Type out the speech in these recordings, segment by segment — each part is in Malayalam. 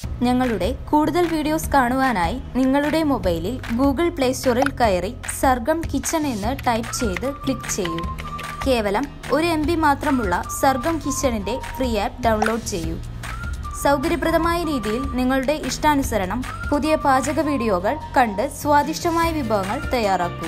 ഞങ്ങളുടെ കൂടുതൽ വീഡിയോസ് കാണുവാനായി നിങ്ങളുടെ മൊബൈലിൽ ഗൂഗിൾ പ്ലേ സ്റ്റോറിൽ കയറി സർഗം കിച്ചൺ എന്ന് ടൈപ്പ് ചെയ്ത് ക്ലിക്ക് ചെയ്യൂ കേവലം ഒരു എം ബി മാത്രമുള്ള സർഗം കിച്ചണിൻ്റെ ഫ്രീ ആപ്പ് ഡൗൺലോഡ് ചെയ്യൂ സൗകര്യപ്രദമായ രീതിയിൽ നിങ്ങളുടെ ഇഷ്ടാനുസരണം പുതിയ പാചക വീഡിയോകൾ കണ്ട് സ്വാദിഷ്ടമായ വിഭവങ്ങൾ തയ്യാറാക്കൂ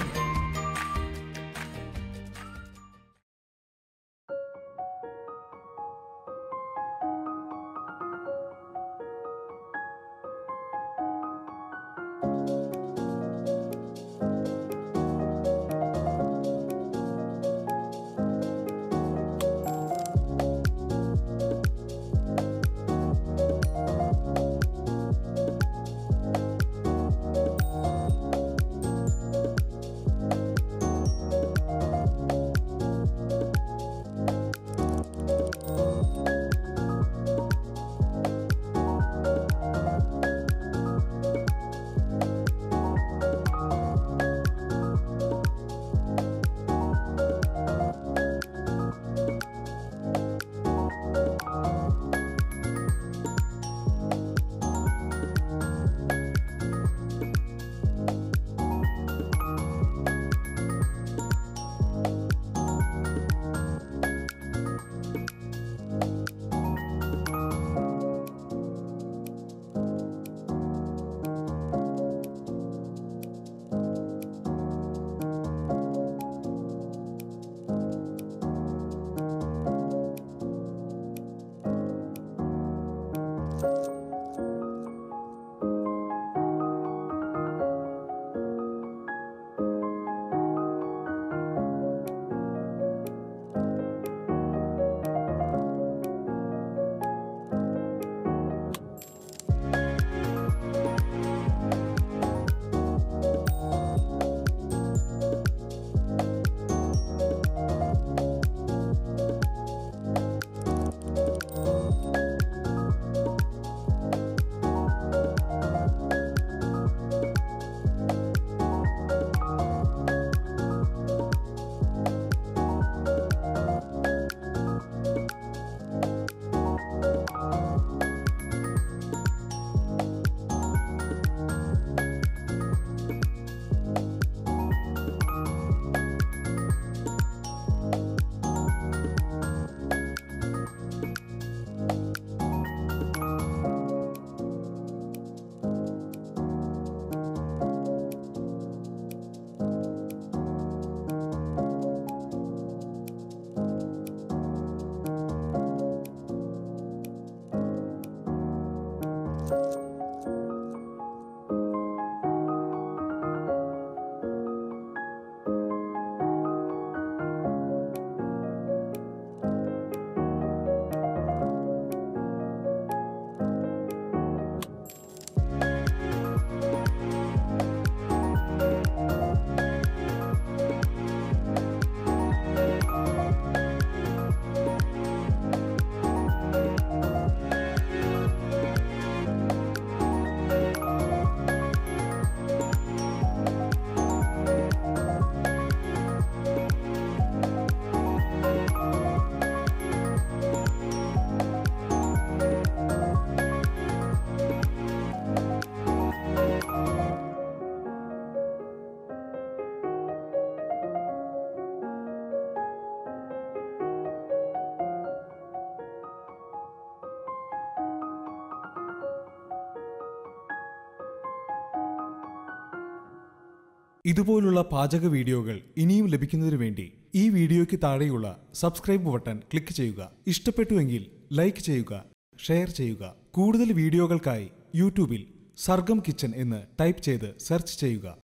ഇതുപോലുള്ള പാചക വീഡിയോകൾ ഇനിയും ലഭിക്കുന്നതിനു വേണ്ടി ഈ വീഡിയോയ്ക്ക് താഴെയുള്ള സബ്സ്ക്രൈബ് ബട്ടൺ ക്ലിക്ക് ചെയ്യുക ഇഷ്ടപ്പെട്ടുവെങ്കിൽ ലൈക്ക് ചെയ്യുക ഷെയർ ചെയ്യുക കൂടുതൽ വീഡിയോകൾക്കായി യൂട്യൂബിൽ സർഗം കിച്ചൺ എന്ന് ടൈപ്പ് ചെയ്ത് സെർച്ച് ചെയ്യുക